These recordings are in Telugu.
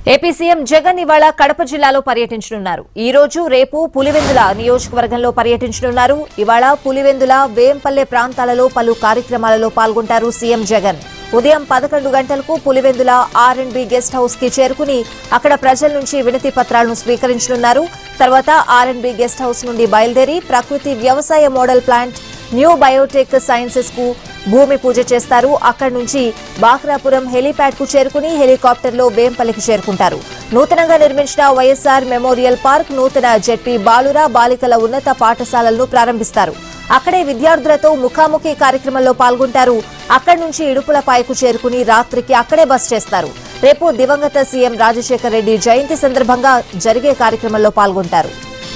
ఏపీ సీఎం జగన్ ఇవాళ కడప జిల్లాలో పర్యటించనున్నారు ఈ రోజు రేపు పులివెందుల నియోజకవర్గంలో పర్యటించనున్నారు ఇవాళ పులివెందుల వేంపల్లె ప్రాంతాలలో పలు కార్యక్రమాలలో పాల్గొంటారు సీఎం జగన్ ఉదయం పదకొండు గంటలకు Pulivendula R and B guest house కి చేరుకుని అక్కడ ప్రజల నుంచి వినతి పత్రాలను స్వీకరించనున్నారు తర్వాత R and B guest house నుండి బయలుదేరి ప్రకృతి వ్యవసాయ model plant new biotech sciences కు భూమి పూజ చేస్తారు అక్కడి నుంచి బాక్రాపురం హెలీప్యాడ్ కు చేరుకుని హెలికాప్టర్లో వేంపల్లికి చేరుకుంటారు నూతనంగా నిర్మించిన వైఎస్ఆర్ మెమోరియల్ పార్క్ నూతన జెడ్పీ బాలుర బాలికల ఉన్నత పాఠశాలలను ప్రారంభిస్తారు అక్కడే విద్యార్థులతో ముఖాముఖి కార్యక్రమంలో పాల్గొంటారు అక్కడి నుంచి ఇడుపులపాయకు చేరుకుని రాత్రికి అక్కడే బస్ చేస్తారు రేపు దివంగత సీఎం రాజశేఖర్ రెడ్డి జయంతి సందర్భంగా జరిగే కార్యక్రమంలో పాల్గొంటారు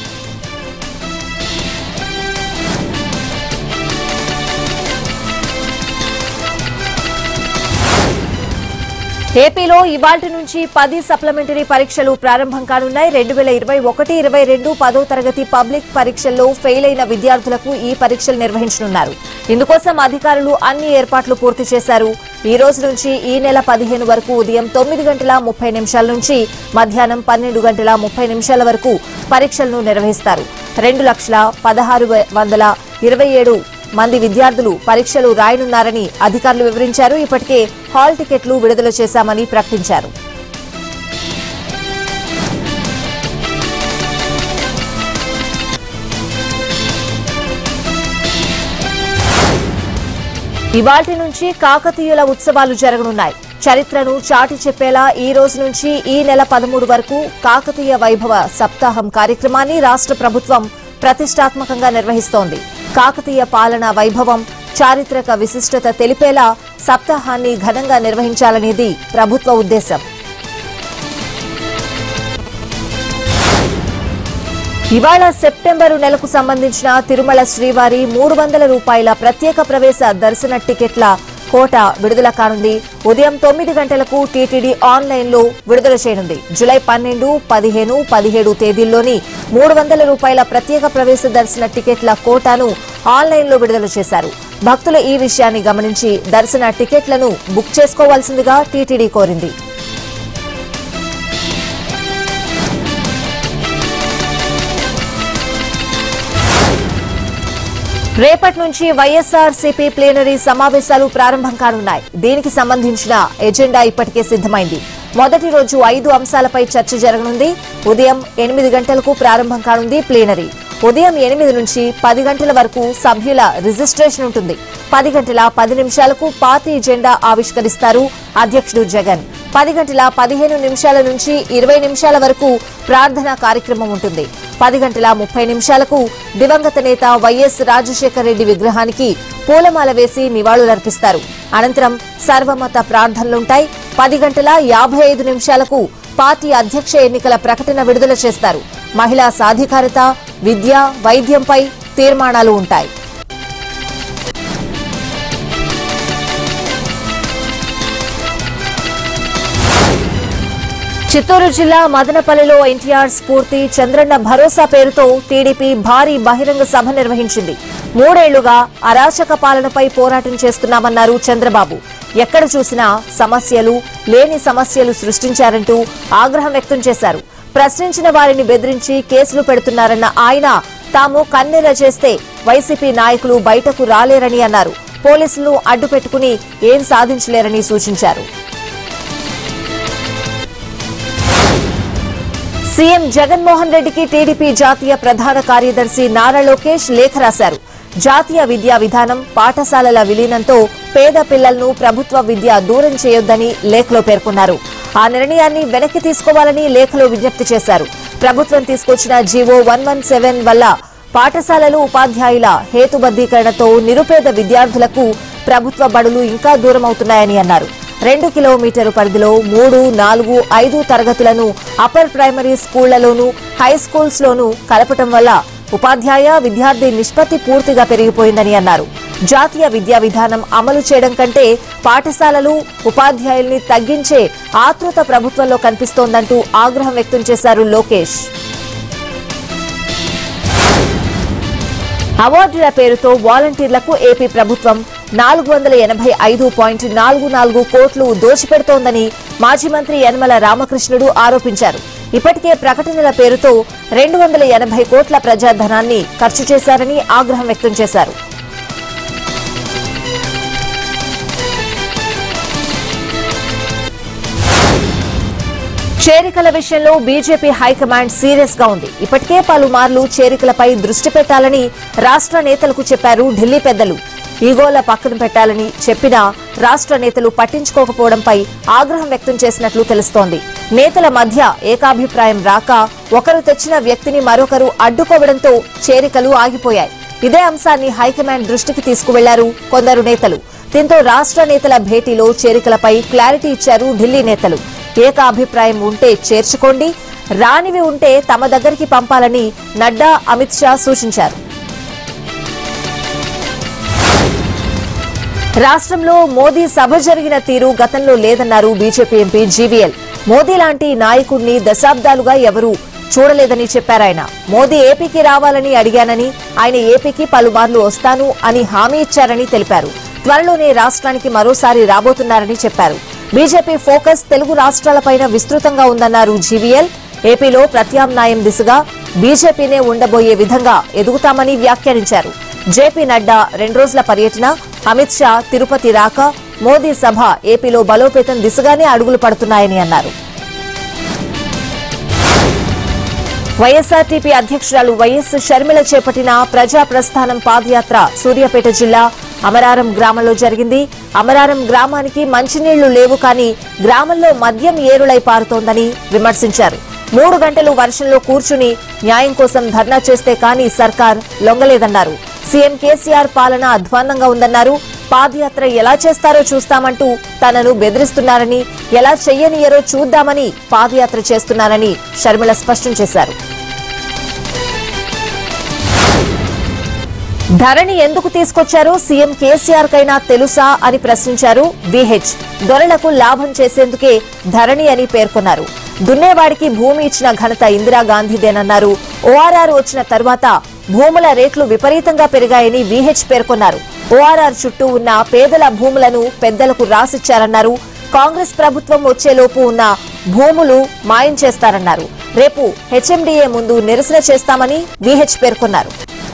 ఏపీలో ఇవాల్టి నుంచి పది సప్లిమెంటరీ పరీక్షలు ప్రారంభం కానున్నాయి రెండు వేల ఇరవై ఒకటి ఇరవై రెండు పదో తరగతి పబ్లిక్ పరీక్షల్లో ఫెయిల్ అయిన విద్యార్థులకు ఈ పరీక్షలు నిర్వహించనున్నారు ఇందుకోసం అధికారులు అన్ని ఏర్పాట్లు పూర్తి చేశారు ఈ రోజు నుంచి ఈ నెల పదిహేను వరకు ఉదయం తొమ్మిది గంటల ముప్పై నిమిషాల నుంచి మధ్యాహ్నం పన్నెండు గంటల ముప్పై నిమిషాల వరకు పరీక్షలను నిర్వహిస్తారు రెండు లక్షల పదహారు వందల ఇరవై ఏడు మంది విద్యార్థులు పరీక్షలు రాయనున్నారని అధికారులు వివరించారు ఇప్పటికే హాల్ టికెట్లు విడుదల చేశామని ప్రకటించారు ఇవాల్టి నుంచి కాకతీయుల ఉత్సవాలు జరగనున్నాయి చరిత్రను చాటి చెప్పేలా ఈ రోజు నుంచి ఈ నెల పదమూడు వరకు కాకతీయ వైభవ సప్తాహం కార్యక్రమాన్ని రాష్ట్ర ప్రభుత్వం ప్రతిష్టాత్మకంగా నిర్వహిస్తోంది కాకతీయ పాలన వైభవం చారిత్రక విశిష్టత తెలిపేలా సప్తాహాన్ని ఘనంగా నిర్వహించాలనేది ప్రభుత్వ ఉద్దేశం ఇవాళ సెప్టెంబరు నెలకు సంబంధించిన తిరుమల శ్రీవారి మూడు వందల రూపాయల ప్రత్యేక ప్రవేశ దర్శన టికెట్ల కోట విడుదల కానుంది ఉదయం తొమ్మిది గంటలకు టీటీడీ ఆన్లైన్ లో విడుదల చేయనుంది జులై పన్నెండు పదిహేను పదిహేడు తేదీల్లోని మూడు వందల రూపాయల ప్రత్యేక ప్రవేశ దర్శన టికెట్ల కోటాను ఆన్లైన్ లో విడుదల చేశారు భక్తులు ఈ విషయాన్ని గమనించి దర్శన టికెట్లను బుక్ చేసుకోవాల్సిందిగా టీటీడీ కోరింది రేపటి నుంచి వైఎస్ఆర్సీపీ ప్లేనరీ సమావేశాలు ప్రారంభం కానున్నాయి దీనికి సంబంధించిన ఎజెండా ఇప్పటికే సిద్దమైంది మొదటి రోజు ఐదు అంశాలపై చర్చ జరగనుంది ఉదయం ఎనిమిది గంటలకు ప్రారంభం కానుంది ప్లేనరీ ఉదయం ఎనిమిది నుంచి పది గంటల వరకు సభ్యుల రిజిస్ట్రేషన్ ఉంటుంది పది గంటల పది నిమిషాలకు పార్టీ జెండా ఆవిష్కరిస్తారు అధ్యక్షుడు జగన్ పది గంటల పదిహేను నిమిషాల నుంచి ఇరవై నిమిషాల వరకు ప్రార్థనా కార్యక్రమం ఉంటుంది పది గంటల ముప్పై నిమిషాలకు దివంగత నేత వైఎస్ రాజశేఖర రెడ్డి విగ్రహానికి పూలమాల వేసి నివాళులర్పిస్తారు అనంతరం సర్వమత ప్రార్థనలుంటాయి పది గంటల యాభై ఐదు నిమిషాలకు పార్టీ అధ్యక్ష ఎన్నికల ప్రకటన విడుదల చేస్తారు మహిళా సాధికారత విద్య వైద్యంపై తీర్మానాలు ఉంటాయి చిత్తూరు జిల్లా మదనపల్లిలో ఎన్టీఆర్ స్ఫూర్తి చంద్రన్న భరోసా పేరుతో టీడీపీ భారీ బహిరంగ సభ నిర్వహించింది మూడేళ్లుగా అరాచక పాలనపై పోరాటం చేస్తున్నామన్నారు చంద్రబాబు ఎక్కడ చూసినా సమస్యలు లేని సమస్యలు సృష్టించారంటూ ఆగ్రహం వ్యక్తం చేశారు ప్రశ్నించిన వారిని బెదిరించి కేసులు పెడుతున్నారన్న ఆయన తాము కన్నెర చేస్తే వైసీపీ నాయకులు బయటకు రాలేరని అన్నారు పోలీసులు అడ్డుపెట్టుకుని ఏం సాధించలేరని సూచించారు సీఎం జగన్మోహన్ రెడ్డికి టీడీపీ జాతీయ ప్రధాన కార్యదర్శి నారా లోకేష్ లేఖ రాశారు జాతీయ విద్యా విధానం పాఠశాలల విలీనంతో పేద పిల్లలను ప్రభుత్వ విద్య దూరం చేయొద్దని లేఖలో పేర్కొన్నారు ఆ నిర్ణయాన్ని వెనక్కి తీసుకోవాలని లేఖలో విజ్ఞప్తి చేశారు ప్రభుత్వం తీసుకొచ్చిన జీవో వన్ వన్ సెవెన్ వల్ల పాఠశాలలు ఉపాధ్యాయుల హేతుబద్దీకరణతో నిరుపేద విద్యార్థులకు ప్రభుత్వ బడులు ఇంకా దూరమవుతున్నాయని అన్నారు రెండు కిలోమీటరు పరిధిలో మూడు నాలుగు ఐదు తరగతులను అప్పర్ ప్రైమరీ స్కూళ్లలోనూ హై స్కూల్స్ లోనూ కలపటం వల్ల ఉపాధ్యాయ విద్యార్థి నిష్పత్తి పూర్తిగా పెరిగిపోయిందని అన్నారు జాతీయ విద్యా విధానం అమలు చేయడం కంటే పాఠశాలలు ఉపాధ్యాయుల్ని తగ్గించే ఆతృత ప్రభుత్వంలో కనిపిస్తోందంటూ ఆగ్రహం వ్యక్తం చేశారు లోకేష్ అవార్డుల పేరుతో వాలంటీర్లకు ఏపీ ప్రభుత్వం నాలుగు వందల ఎనభై ఐదు పాయింట్ నాలుగు నాలుగు కోట్లు దోచిపెడుతోందని మాజీ మంత్రి యనమల రామకృష్ణుడు ఆరోపించారు ఇప్పటికే ప్రకటనల పేరుతో రెండు వందల ఎనభై కోట్ల ప్రజాధనాన్ని ఖర్చు చేశారని ఆగ్రహం వ్యక్తం చేశారు చేరికల విషయంలో బీజేపీ హైకమాండ్ సీరియస్ గా ఉంది ఇప్పటికే పలుమార్లు చేరికలపై దృష్టి పెట్టాలని రాష్ట్ర నేతలకు చెప్పారు ఢిల్లీ పెద్దలు ఈగోల పక్కన పెట్టాలని చెప్పినా రాష్ట్ర నేతలు పట్టించుకోకపోవడంపై ఆగ్రహం వ్యక్తం చేసినట్లు తెలుస్తోంది నేతల మధ్య ఏకాభిప్రాయం రాక ఒకరు తెచ్చిన వ్యక్తిని మరొకరు అడ్డుకోవడంతో చేరికలు ఆగిపోయాయి ఇదే అంశాన్ని హైకమాండ్ దృష్టికి తీసుకువెళ్లారు కొందరు నేతలు దీంతో రాష్ట్ర నేతల భేటీలో చేరికలపై క్లారిటీ ఇచ్చారు ఢిల్లీ నేతలు ఏకాభిప్రాయం ఉంటే చేర్చుకోండి రానివి ఉంటే తమ దగ్గరికి పంపాలని నడ్డా అమిత్ షా సూచించారు రాష్ట్రంలో మోదీ సభ జరిగిన తీరు గతంలో లేదన్నారు బీజేపీ ఎంపీ జీవీఎల్ మోదీ లాంటి నాయకుడిని దశాబ్దాలుగా ఎవరూ చూడలేదని చెప్పారాయన మోదీ ఏపీకి రావాలని అడిగానని ఆయన ఏపీకి పలుమార్లు వస్తాను అని హామీ ఇచ్చారని తెలిపారు త్వరలోనే రాష్ట్రానికి మరోసారి రాబోతున్నారని చెప్పారు బీజేపీ ఫోకస్ తెలుగు రాష్ట్రాలపైన విస్తృతంగా ఉందన్నారు జీవీఎల్ ఏపీలో ప్రత్యామ్నాయం దిశగా బీజేపీనే ఉండబోయే విధంగా ఎదుగుతామని వ్యాఖ్యానించారు జేపీ నడ్డా రెండు రోజుల పర్యటన అమిత్ షా తిరుపతి రాక మోదీ సభ ఏపీలో బలోపేతం దిశగానే అడుగులు పడుతున్నాయని అన్నారు వైఎస్ఆర్టీపీ అధ్యక్షురాలు వైఎస్ షర్మిల చేపట్టిన ప్రజా ప్రస్థానం పాదయాత్ర సూర్యాపేట జిల్లా అమరారం గ్రామంలో జరిగింది అమరారం గ్రామానికి మంచినీళ్లు లేవు కానీ గ్రామంలో మద్యం ఏరులై పారుతోందని విమర్శించారు మూడు గంటలు వర్షంలో కూర్చుని న్యాయం కోసం ధర్నా చేస్తే కానీ సర్కార్ లొంగలేదన్నారు సీఎం కేసీఆర్ పాలన అధ్వాన్నంగా ఉందన్నారు పాదయాత్ర ఎలా చేస్తారో చూస్తామంటూ తనను బెదిరిస్తున్నారని ఎలా చెయ్యనియరో చూద్దామని పాదయాత్ర చేస్తున్నారని షర్మిల స్పష్టం చేశారు ధరణి ఎందుకు తీసుకొచ్చారో సీఎం కేసీఆర్ కైనా తెలుసా అని ప్రశ్నించారు విహెచ్ దొరలకు లాభం చేసేందుకే ధరణి అని పేర్కొన్నారు దున్నేవాడికి భూమి ఇచ్చిన ఘనత ఇందిరాగాంధీదేనన్నారు ఓఆర్ఆర్ వచ్చిన తర్వాత భూముల రేట్లు విపరీతంగా పెరిగాయని విహెచ్ పేర్కొన్నారు ఓఆర్ఆర్ చుట్టూ ఉన్న పేదల భూములను పెద్దలకు రాసిచ్చారన్నారు కాంగ్రెస్ ప్రభుత్వం వచ్చేలోపు ఉన్న భూములు మాయం చేస్తారన్నారు రేపు హెచ్ఎండిఏ ముందు నిరసన చేస్తామని విహెచ్ పేర్కొన్నారు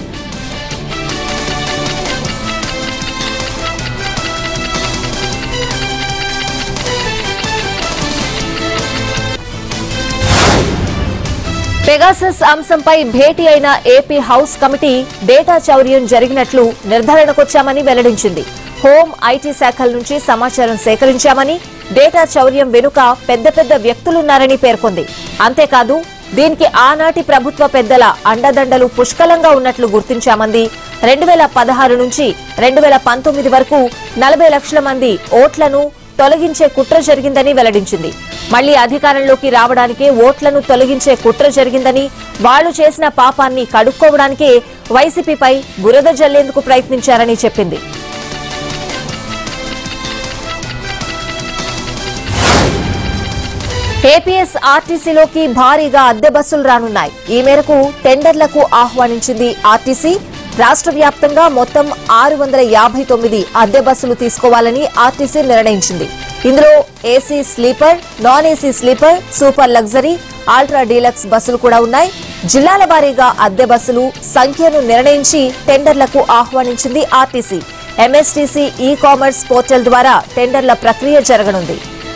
పెగాసస్ అంశంపై భేటీ అయిన ఏపీ హౌస్ కమిటీ డేటా చౌర్యం జరిగినట్లు నిర్ధారణకొచ్చామని వెల్లడించింది హోం ఐటీ శాఖల నుంచి సమాచారం సేకరించామని డేటా చౌర్యం వెనుక పెద్ద పెద్ద వ్యక్తులున్నారని పేర్కొంది అంతేకాదు దీనికి ఆనాటి ప్రభుత్వ పెద్దల అండదండలు పుష్కలంగా ఉన్నట్లు గుర్తించామంది రెండు వేల పదహారు నుంచి రెండు వేల పంతొమ్మిది వరకు నలభై లక్షల మంది ఓట్లను తొలగించే కుట్ర జరిగిందని వెల్లడించింది మళ్లీ అధికారంలోకి రావడానికే ఓట్లను తొలగించే కుట్ర జరిగిందని వాళ్లు చేసిన పాపాన్ని కడుక్కోవడానికే వైసీపీపై బురద జల్లేందుకు ప్రయత్నించారని చెప్పింది ఏపీఎస్ ఆర్టీసీలోకి భారీగా అద్దె బస్సులు రానున్నాయి ఈ మేరకు టెండర్లకు ఆహ్వానించింది ఆర్టీసీ రాష్ట్ర వ్యాప్తంగా మొత్తం ఆరు వందల యాభై తొమ్మిది అద్దె బస్సులు తీసుకోవాలని ఆర్టీసీ నిర్ణయించింది ఇందులో AC sleeper non AC sleeper super luxury ultra deluxe బస్సులు కూడా ఉన్నాయి జిల్లాల వారీగా అద్దె బస్సులు సంఖ్యను నిర్ణయించి టెండర్లకు ఆహ్వానించింది RTC MSTC e commerce portal ద్వారా టెండర్ల ప్రక్రియ జరగనుంది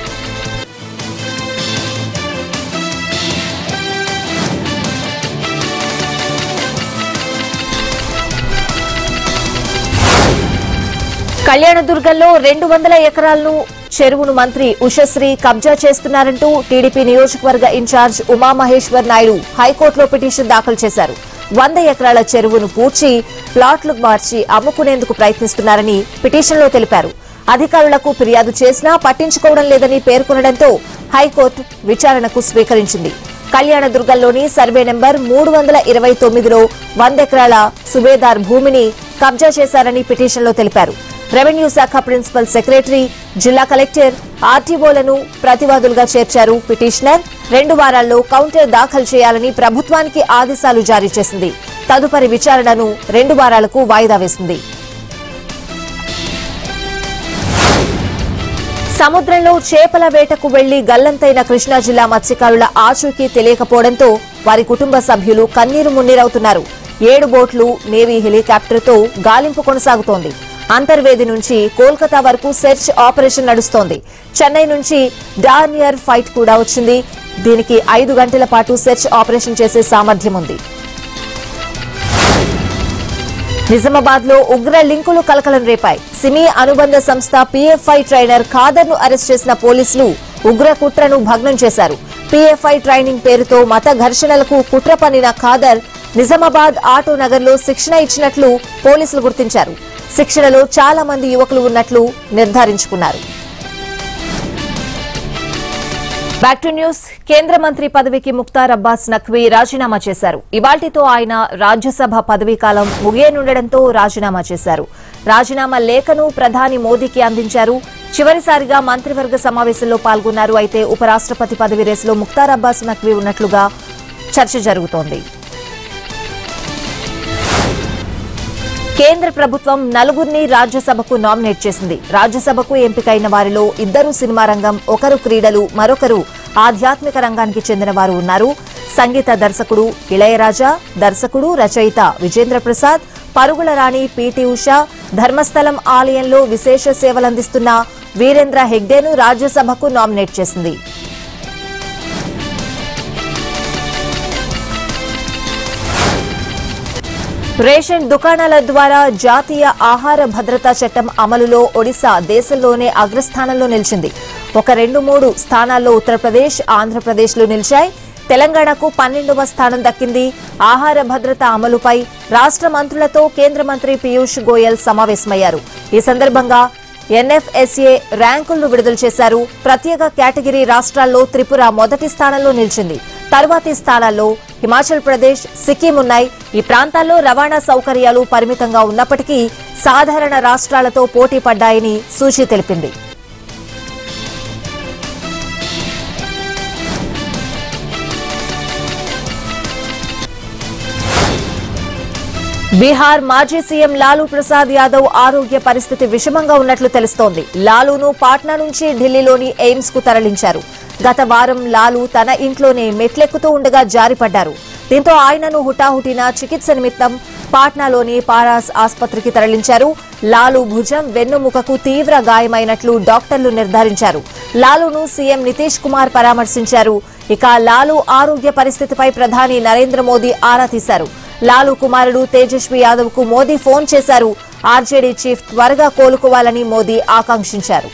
కళ్యాణదుర్గంలో రెండు వందల ఎకరాలను చెరువును మంత్రి ఉషశ్రీ కబ్జా చేస్తున్నారంటూ టీడీపీ నియోజకవర్గ ఇన్ఛార్జ్ ఉమామహేశ్వర్ నాయుడు హైకోర్టులో పిటిషన్ దాఖలు చేశారు వంద ఎకరాల చెరువును పూడ్చి ప్లాట్లు మార్చి అమ్ముకునేందుకు ప్రయత్నిస్తున్నారని పిటిషన్లో తెలిపారు అధికారులకు ఫిర్యాదు చేసినా పట్టించుకోవడం లేదని పేర్కొనడంతో హైకోర్టు విచారణకు స్వీకరించింది కళ్యాణదుర్గంలోని సర్వే నెంబర్ మూడు వందల ఇరవై తొమ్మిదిలో వందెకరాల సుబేదార్ భూమిని కబ్జా చేశారని పిటిషన్లో తెలిపారు రెవెన్యూ శాఖ ప్రిన్సిపల్ సెక్రటరీ జిల్లా కలెక్టర్ ఆర్టీఓలను ప్రతివాదులుగా చేర్చారు పిటిషనర్ రెండు వారాల్లో కౌంటర్ దాఖలు చేయాలని ప్రభుత్వానికి ఆదేశాలు జారీ చేసింది తదుపరి విచారణను రెండు వారాలకు వాయిదా వేసింది సముద్రంలో చేపల వేటకు వెళ్లి గల్లంతైన కృష్ణా జిల్లా మత్స్యకారుల ఆచూకీ తెలియకపోవడంతో వారి కుటుంబ సభ్యులు కన్నీరు మున్నీరవుతున్నారు ఏడు బోట్లు నేవీ హెలికాప్టర్తో గాలింపు కొనసాగుతోంది అంతర్వేది నుంచి కోల్కతా వరకు సెర్చ్ ఆపరేషన్ నడుస్తోంది చెన్నై నుంచి డార్నియర్ ఫైట్ కూడా వచ్చింది దీనికి ఐదు గంటల పాటు సెర్చ్ ఆపరేషన్ చేసే సామర్థ్యం ఉంది నిజామాబాద్ లో ఉగ్ర లింకులు కలకలం రేపాయి సిమి అనుబంధ సంస్థ పీఎఫ్ఐ ట్రైనర్ ఖాదర్ ను అరెస్ట్ చేసిన పోలీసులు ఉగ్ర కుట్రను భగ్నం చేశారు పీఎఫ్ఐ ట్రైనింగ్ పేరుతో మత ఘర్షణలకు కుట్ర పన్నిన ఖాదర్ నిజామాబాద్ ఆటో నగర్ లో శిక్షణ ఇచ్చినట్లు పోలీసులు గుర్తించారు శిక్షణలో చాలా మంది యువకులు ఉన్నట్లు నిర్ధారించుకున్నారు బ్యాక్ టు న్యూస్ కేంద్ర మంత్రి పదవికి ముక్తార్ అబ్బాస్ నఖ్వీ రాజీనామా చేశారు ఇవాల్టితో ఆయన రాజ్యసభ పదవీ కాలం ముగియనుండటంతో రాజీనామా చేశారు రాజీనామా లేఖను ప్రధాని మోదీకి అందించారు చివరిసారిగా మంత్రివర్గ సమావేశంలో పాల్గొన్నారు అయితే ఉపరాష్ట్రపతి పదవి రేసులో ముక్తార్ అబ్బాస్ నఖ్వీ ఉన్నట్లుగా చర్చ జరుగుతోంది కేంద్ర ప్రభుత్వం నలుగురిని రాజ్యసభకు నామినేట్ చేసింది రాజ్యసభకు ఎంపికైన వారిలో ఇద్దరు సినిమా రంగం ఒకరు క్రీడలు మరొకరు ఆధ్యాత్మిక రంగానికి చెందిన వారు ఉన్నారు సంగీత దర్శకుడు ఇళయరాజా దర్శకుడు రచయిత విజేంద్ర ప్రసాద్ పరుగుల రాణి పిటి ఉష ధర్మస్థలం ఆలయంలో విశేష సేవలందిస్తున్న వీరేంద్ర హెగ్డేను రాజ్యసభకు నామినేట్ చేసింది రేషన్ దుకాణాల ద్వారా జాతీయ ఆహార భద్రతా చట్టం అమలులో ఒడిశా దేశంలోనే అగ్రస్థానంలో నిలిచింది ఒక రెండు మూడు స్థానాల్లో ఉత్తరప్రదేశ్ ఆంధ్రప్రదేశ్లు నిలిచాయి తెలంగాణకు పన్నెండవ స్థానం దక్కింది ఆహార భద్రత అమలుపై రాష్ట్ర మంత్రులతో కేంద్ర మంత్రి పీయూష్ గోయల్ సమావేశమయ్యారు ఈ సందర్భంగా ఎన్ఎఫ్ఎస్ఏ ర్యాంకులను విడుదల చేశారు ప్రత్యేక కేటగిరీ రాష్ట్రాల్లో త్రిపుర మొదటి స్థానంలో నిలిచింది తరువాతి స్థానాల్లో హిమాచల్ ప్రదేశ్ సిక్కిం ఉన్నాయి ఈ ప్రాంతాల్లో రవాణా సౌకర్యాలు పరిమితంగా ఉన్నప్పటికీ సాధారణ రాష్ట్రాలతో పోటీ పడ్డాయని సూచి తెలిపింది బీహార్ మాజీ సీఎం లాలూ ప్రసాద్ యాదవ్ ఆరోగ్య పరిస్థితి విషమంగా ఉన్నట్లు తెలుస్తోంది లాలూను పాట్నా నుంచి ఢిల్లీలోని ఎయిమ్స్ కు తరలించారు గత వారం లాలూ తన ఇంట్లోనే మెట్లెక్కుతూ ఉండగా జారిపడ్డారు దీంతో ఆయనను హుటాహుటిన చికిత్స నిమిత్తం పాట్నాలోని పారాస్ ఆసుపత్రికి తరలించారు లాలు భుజం వెన్నుముకకు తీవ్ర గాయమైనట్లు డాక్టర్లు నిర్ధారించారు లాలును సీఎం నితీష్ కుమార్ పరామర్శించారు ఇక లాలు ఆరోగ్య పరిస్థితిపై ప్రధాని నరేంద్ర మోదీ ఆరా తీశారు లాలు కుమారుడు తేజస్వి యాదవ్ కు మోదీ ఫోన్ చేశారు ఆర్జేడీ చీఫ్ త్వరగా కోలుకోవాలని మోదీ ఆకాంక్షించారు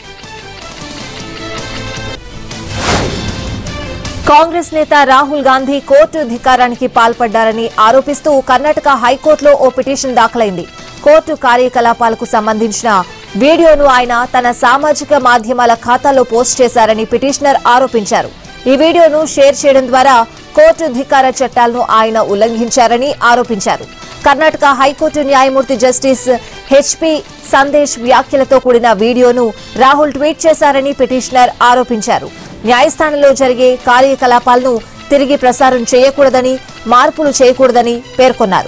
కాంగ్రెస్ నేత రాహుల్ గాంధీ కోర్టు ధిక్కారానికి పాల్పడ్డారని ఆరోపిస్తూ కర్ణాటక హైకోర్టులో ఓ పిటిషన్ దాఖలైంది కోర్టు కార్యకలాపాలకు సంబంధించిన వీడియోను ఆయన తన సామాజిక మాధ్యమాల ఖాతాలో పోస్ట్ చేశారని పిటిషనర్ ఆరోపించారు ఈ వీడియోను షేర్ చేయడం ద్వారా కోర్టు ధిక్కార చట్టాలను ఆయన ఉల్లంఘించారని ఆరోపించారు కర్ణాటక హైకోర్టు న్యాయమూర్తి జస్టిస్ హెచ్పి సందేశ్ వ్యాఖ్యలతో కూడిన వీడియోను రాహుల్ ట్వీట్ చేశారని పిటిషనర్ ఆరోపించారు న్యాయస్థానంలో జరిగే కార్యకలాపాలను తిరిగి ప్రసారం చేయకూడదని మార్పులు చేయకూడదని పేర్కొన్నారు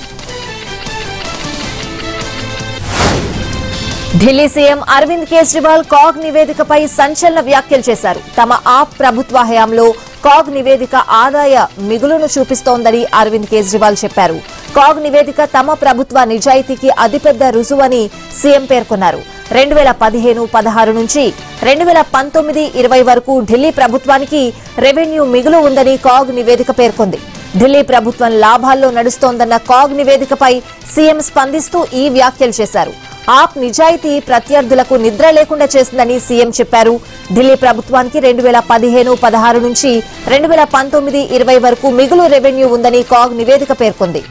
ఢిల్లీ సీఎం అరవింద్ కేజ్రీవాల్ కాగ్ నివేదికపై సంచలన వ్యాఖ్యలు చేశారు తమ ఆప్ ప్రభుత్వ హయాంలో కాగ్ నివేదిక ఆదాయ మిగులును చూపిస్తోందని అరవింద్ కేజ్రీవాల్ చెప్పారు కాగ్ నివేదిక తమ ప్రభుత్వ నిజాయితీకి అతిపెద్ద రుజువని సీఎం పేర్కొన్నారు రెండు వేల పదిహేను పదహారు నుంచి రెండు వేల పంతొమ్మిది ఇరవై వరకు ఢిల్లీ ప్రభుత్వానికి రెవెన్యూ మిగులు ఉందని కాగ్ నివేదిక పేర్కొంది ఢిల్లీ ప్రభుత్వం లాభాల్లో నడుస్తోందన్న కాగ్ నివేదికపై సీఎం స్పందిస్తూ ఈ వ్యాఖ్యలు చేశారు ఆప్ నిజాయితీ ప్రత్యర్థులకు నిద్ర లేకుండా చేసిందని సీఎం చెప్పారు ఢిల్లీ ప్రభుత్వానికి రెండు వేల పదిహేను పదహారు నుంచి రెండు వేల పంతొమ్మిది ఇరవై వరకు మిగులు రెవెన్యూ ఉందని కాగ్ నివేదిక పేర్కొంది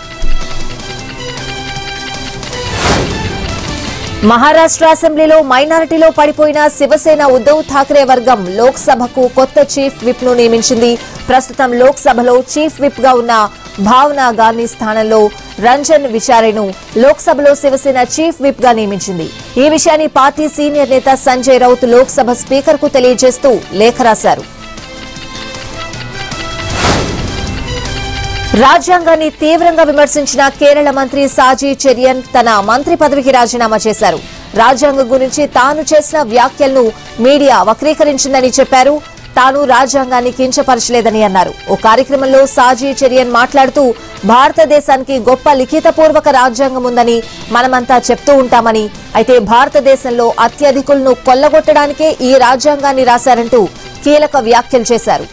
మహారాష్ట్ర అసెంబ్లీలో మైనారిటీలో పడిపోయిన శివసేన ఉద్దవ్ ఠాక్రే వర్గం లోక్సభకు కొత్త చీఫ్ విప్ ను నియమించింది ప్రస్తుతం లోక్సభలో చీఫ్ విప్ గా ఉన్న భావనా గాంధీ స్థానంలో రంజన్ విచారేను లోక్సభలో శివసేన చీఫ్ విప్ గా నియమించింది ఈ విషయాన్ని పార్టీ సీనియర్ నేత సంజయ్ రౌత్ లోక్సభ స్పీకర్ కు తెలియజేస్తూ లేఖ రాశారు రాజ్యాంగాన్ని తీవ్రంగా విమర్శించిన కేరళ మంత్రి సాజీ చెరియన్ తన మంత్రి పదవికి రాజీనామా చేశారు రాజ్యాంగం గురించి తాను చేసిన వ్యాఖ్యలను మీడియా వక్రీకరించిందని చెప్పారు తాను రాజ్యాంగాన్ని కించపరచలేదని అన్నారు ఓ కార్యక్రమంలో సాజీ చెరియన్ మాట్లాడుతూ భారతదేశానికి గొప్ప లిఖితపూర్వక రాజ్యాంగం ఉందని మనమంతా చెప్తూ ఉంటామని అయితే భారతదేశంలో అత్యధికులను కొల్లగొట్టడానికే ఈ రాజ్యాంగాన్ని రాశారంటూ కీలక వ్యాఖ్యలు చేశారు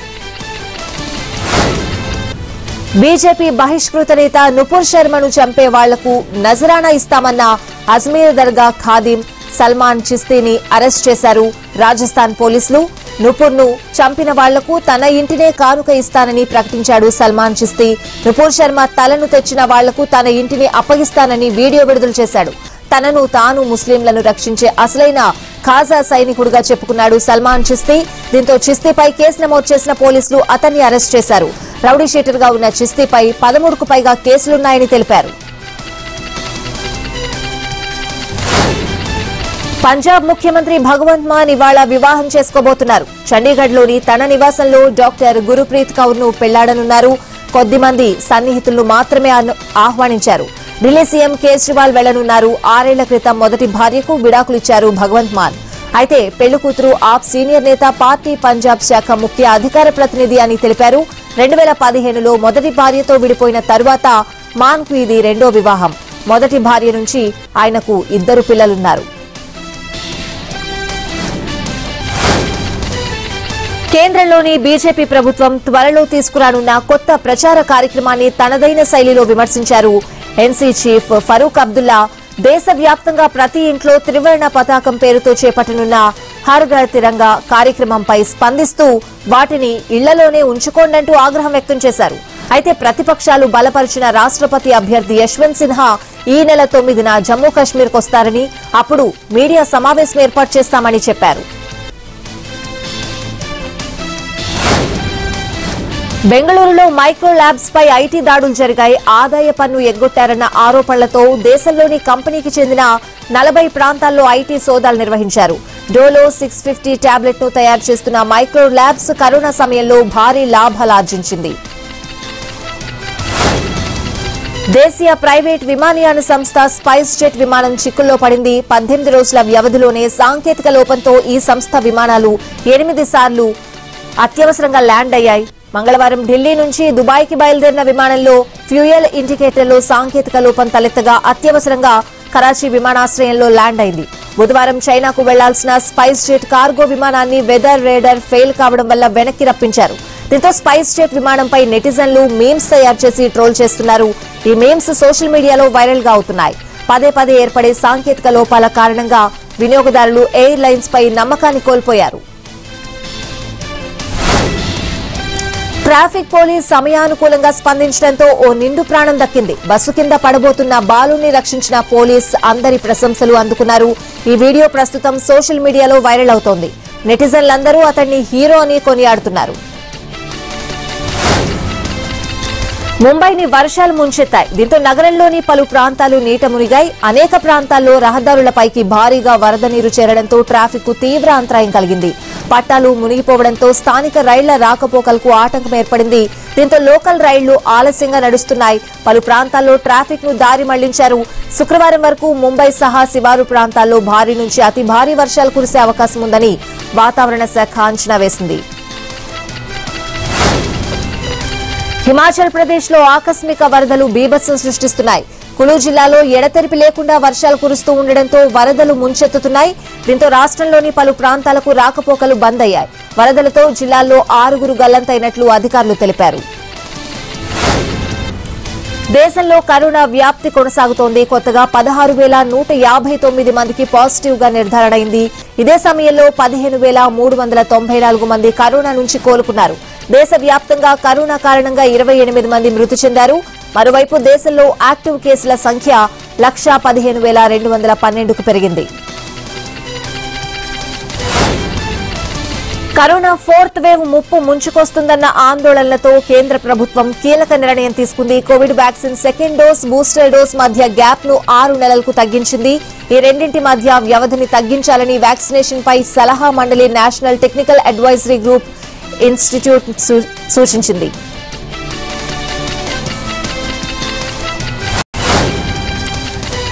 బీజేపీ బహిష్కృత నేత నుపూర్ శర్మను చంపే వాళ్లకు నజరానా ఇస్తామన్న అజ్మీర్ దర్గా ఖాదిం సల్మాన్ చిస్తీని అరెస్ట్ చేశారు రాజస్థాన్ పోలీసులు నుపూర్ను చంపిన వాళ్లకు తన ఇంటినే కానుక ఇస్తానని ప్రకటించాడు సల్మాన్ చిస్తీ నుపూర్ శర్మ తలను తెచ్చిన వాళ్లకు తన ఇంటిని అప్పగిస్తానని వీడియో విడుదల చేశాడు తనను తాను ముస్లింలను రక్షించే అసలైన ఖాజా సైనికుడిగా చెప్పుకున్నాడు సల్మాన్ చిస్తీ దీంతో చిస్తీపై కేసు నమోదు చేసిన పోలీసులు అతన్ని అరెస్ట్ చేశారు రౌడీ షీటర్ గా ఉన్న చిస్తీపై పదమూడుకు పైగా కేసులున్నాయని తెలిపారు పంజాబ్ ముఖ్యమంత్రి భగవంత్ మాన్ ఇవాళ వివాహం చేసుకోబోతున్నారు చండీగఢ్లోని తన నివాసంలో డాక్టర్ గురుప్రీత్ కౌర్ ను పెళ్లాడనున్నారు కొద్ది మంది సన్నిహితులను మాత్రమే అను- ఆహ్వానించారు ఢిల్లీ సీఎం కేజ్రీవాల్ వెళ్లనున్నారు ఆరేళ్ల క్రితం మొదటి భార్యకు విడాకులిచ్చారు భగవంత్ మాన్ అయితే పెళ్లి కూతురు ఆప్ సీనియర్ నేత పార్టీ పంజాబ్ శాఖ ముఖ్య అధికార ప్రతినిధి అని తెలిపారు రెండు వేల పదిహేనులో మొదటి భార్యతో విడిపోయిన తరువాత మాన్ కు ఇది రెండో వివాహం మొదటి భార్య నుంచి ఆయనకు ఇద్దరు పిల్లలున్నారు కేంద్రంలోని బీజేపీ ప్రభుత్వం త్వరలో తీసుకురానున్న కొత్త ప్రచార కార్యక్రమాన్ని తనదైన శైలిలో విమర్శించారు ఎన్సీ చీఫ్ ఫరూక్ అబ్దుల్లా దేశవ్యాప్తంగా ప్రతి ఇంట్లో త్రివర్ణ పతాకం పేరుతో చేపట్టనున్న హర్ ఘర్ తిరంగా కార్యక్రమంపై స్పందిస్తూ వాటిని ఇళ్లలోనే ఉంచుకోండంటూ ఆగ్రహం వ్యక్తం చేశారు అయితే ప్రతిపక్షాలు బలపరిచిన రాష్ట్రపతి అభ్యర్థి యశ్వంత్ సిన్హా ఈ నెల తొమ్మిదిన జమ్మూ కాశ్మీర్కు వస్తారని అప్పుడు మీడియా సమావేశం ఏర్పాటు చేస్తామని చెప్పారు బెంగళూరులో మైక్రో ల్యాబ్స్ పై ఐటీ దాడులు జరిగాయి ఆదాయ పన్ను ఎగ్గొట్టారన్న ఆరోపణలతో దేశంలోని కంపెనీకి చెందిన నలభై ప్రాంతాల్లో ఐటీ సోదాలు నిర్వహించారు డోలో సిక్స్ ఫిఫ్టీ టాబ్లెట్ ను తయారు చేస్తున్న మైక్రో ల్యాబ్స్ కరోనా సమయంలో భారీ లాభాలార్జించింది దేశీయ ప్రైవేట్ విమానయాన సంస్థ స్పైస్ జెట్ విమానం చిక్కుల్లో పడింది పద్దెనిమిది రోజుల వ్యవధిలోనే సాంకేతిక లోపంతో ఈ సంస్థ విమానాలు ఎనిమిది సార్లు అత్యవసరంగా ల్యాండ్ అయ్యాయి మంగళవారం ఢిల్లీ నుంచి దుబాయ్కి బయలుదేరిన విమానంలో ఫ్యూయల్ ఇండికేటర్లో సాంకేతిక లోపం తలెత్తగా అత్యవసరంగా కరాచీ విమానాశ్రయంలో ల్యాండ్ అయింది బుధవారం చైనాకు వెళ్లాల్సిన స్పైస్ జెట్ కార్గో విమానాన్ని వెదర్ రేడర్ ఫెయిల్ కావడం వల్ల వెనక్కి రప్పించారు దీంతో స్పైస్ జెట్ విమానంపై నెటిజన్లు మీమ్స్ తయారు చేసి ట్రోల్ చేస్తున్నారు ఈ మీమ్స్ సోషల్ మీడియాలో వైరల్ గా అవుతున్నాయి పదే పదే ఏర్పడే సాంకేతిక లోపాల కారణంగా వినియోగదారులు ఎయిర్ లైన్స్ పై నమ్మకాన్ని కోల్పోయారు ట్రాఫిక్ పోలీస్ సమయానుకూలంగా స్పందించడంతో ఓ నిండు ప్రాణం దక్కింది బస్సు కింద పడబోతున్న బాలుని రక్షించిన పోలీస్ అందరి ప్రశంసలు అందుకున్నారు ఈ వీడియో ప్రస్తుతం సోషల్ మీడియాలో వైరల్ అవుతోంది నెటిజన్లందరూ అతన్ని హీరో అని కొనియాడుతున్నారు ముంబైని వర్షాలు ముంచెత్తాయి దీంతో నగరంలోని పలు ప్రాంతాలు నీట మునిగాయి అనేక ప్రాంతాల్లో రహదారులపైకి భారీగా వరద నీరు చేరడంతో ట్రాఫిక్ కు తీవ్ర అంతరాయం కలిగింది పట్టాలు మునిగిపోవడంతో స్థానిక రైళ్ల రాకపోకలకు ఆటంకం ఏర్పడింది దీంతో లోకల్ రైళ్లు ఆలస్యంగా నడుస్తున్నాయి పలు ప్రాంతాల్లో ట్రాఫిక్ ను దారి మళ్లించారు శుక్రవారం వరకు ముంబై సహా శివారు ప్రాంతాల్లో భారీ నుంచి అతి భారీ వర్షాలు కురిసే అవకాశం ఉందని వాతావరణ శాఖ అంచనా వేసింది హిమాచల్ ప్రదేశ్ లో ఆకస్మిక వరదలు బీభత్సం సృష్టిస్తున్నాయి కులు జిల్లాలో ఎడతెరిపి లేకుండా వర్షాలు కురుస్తూ ఉండడంతో వరదలు ముంచెత్తుతున్నాయి దీంతో రాష్ట్రంలోని పలు ప్రాంతాలకు రాకపోకలు బంద్ అయ్యాయి వరదలతో జిల్లాల్లో ఆరుగురు గల్లంతైనట్లు అధికారులు తెలిపారు దేశంలో కరోనా వ్యాప్తి కొనసాగుతోంది కొత్తగా పదహారు వేల నూట యాభై తొమ్మిది మందికి పాజిటివ్ గా నిర్ధారణ అయింది ఇదే సమయంలో పదిహేను వేల మూడు వందల తొంభై నాలుగు మంది కరోనా నుంచి కోలుకున్నారు దేశవ్యాప్తంగా కరోనా కారణంగా ఇరవై ఎనిమిది మంది మృతి చెందారు మరోవైపు దేశంలో యాక్టివ్ కేసుల సంఖ్య లక్షా పదిహేను వేల రెండు వందల పన్నెండుకు పెరిగింది కరోనా ఫోర్త్ వేవ్ ముప్పు ముంచుకొస్తుందన్న ఆందోళనలతో కేంద్ర ప్రభుత్వం కీలక నిర్ణయం తీసుకుంది Covid vaccine second dose booster dose మధ్య గ్యాప్ ను ఆరు నెలలకు తగ్గించింది ఈ రెండింటి మధ్య వ్యవధిని తగ్గించాలని వ్యాక్సినేషన్ పై సలహా మండలి national technical advisory group institute సూ- సూచించింది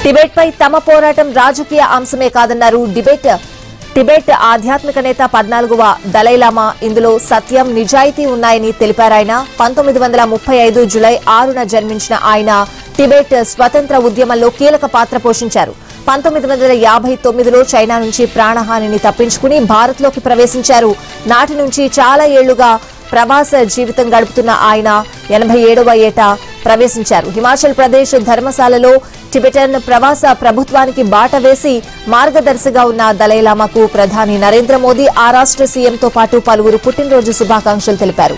టిబెట్ పై తమ పోరాటం రాజకీయ అంశమే కాదన్నారు డిబేట్ టిబెట్ ఆధ్యాత్మిక నేత పద్నాలుగవ దలైలామా ఇందులో సత్యం నిజాయితీ ఉన్నాయని తెలిపారాయన పంతొమ్మిది వందల ముప్పై ఐదు జులై ఆరున జన్మించిన ఆయన టిబెట్ స్వతంత్ర ఉద్యమంలో కీలక పాత్ర పోషించారు పంతొమ్మిది వందల యాభై తొమ్మిదిలో చైనా నుంచి ప్రాణహానిని తప్పించుకుని భారత్లోకి ప్రవేశించారు నాటి నుంచి చాలా ఏళ్లుగా ప్రవాస జీవితం గడుపుతున్న ఆయన ఎనభై ఏడవ ఏట ప్రవేశించారు హిమాచల్ ప్రదేశ్ ధర్మశాలలో టిబెటన్ ప్రవాస ప్రభుత్వానికి బాట వేసి మార్గదర్శిగా ఉన్న దలైలామాకు ప్రధాని నరేంద్ర మోదీ ఆ రాష్ట్ర సీఎంతో పాటు పలువురు పుట్టినరోజు శుభాకాంక్షలు తెలిపారు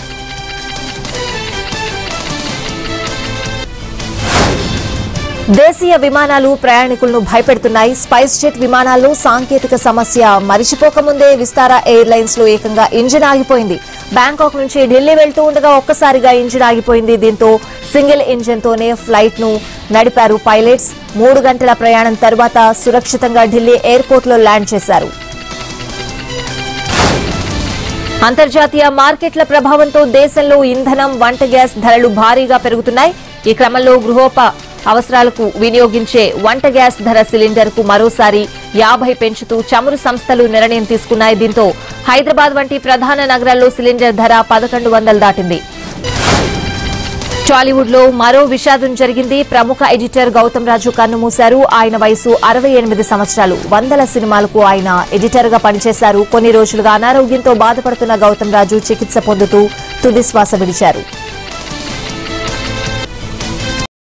దేశీయ విమానాలు ప్రయాణికులను భయపెడుతున్నాయి స్పైస్ జెట్ విమానాల్లో సాంకేతిక సమస్య మరిచిపోకముందే విస్తారా ఎయిర్లైన్స్ లో ఏకంగా ఇంజిన్ ఆగిపోయింది బ్యాంకాక్ నుంచి ఢిల్లీ వెళ్తూ ఉండగా ఒక్కసారిగా ఇంజిన్ ఆగిపోయింది దీంతో సింగిల్ ఇంజిన్ తోనే ఫ్లైట్ ను నడిపారు పైలట్స్ మూడు గంటల ప్రయాణం తర్వాత సురక్షితంగా ఢిల్లీ ఎయిర్పోర్ట్ లో ల్యాండ్ చేశారు అంతర్జాతీయ మార్కెట్ల ప్రభావంతో దేశంలో ఇంధనం వంట గ్యాస్ ధరలు భారీగా పెరుగుతున్నాయి ఈ క్రమంలో గృహోప అవసరాలకు వినియోగించే వంట గ్యాస్ ధర సిలిండర్ కు మరోసారి యాభై పెంచుతూ చమురు సంస్థలు నిర్ణయం తీసుకున్నాయి దీంతో హైదరాబాద్ వంటి ప్రధాన నగరాల్లో సిలిండర్ ధర పదకొండు వందలు దాటింది టాలీవుడ్ లో మరో విషాదం జరిగింది ప్రముఖ ఎడిటర్ గౌతమ్ రాజు కన్నుమూశారు ఆయన వయసు అరవై ఎనిమిది సంవత్సరాలు వందల సినిమాలకు ఆయన ఎడిటర్ గా పనిచేశారు కొన్ని రోజులుగా అనారోగ్యంతో బాధపడుతున్న గౌతమ్ రాజు చికిత్స పొందుతూ తుది శ్వాస విడిచారు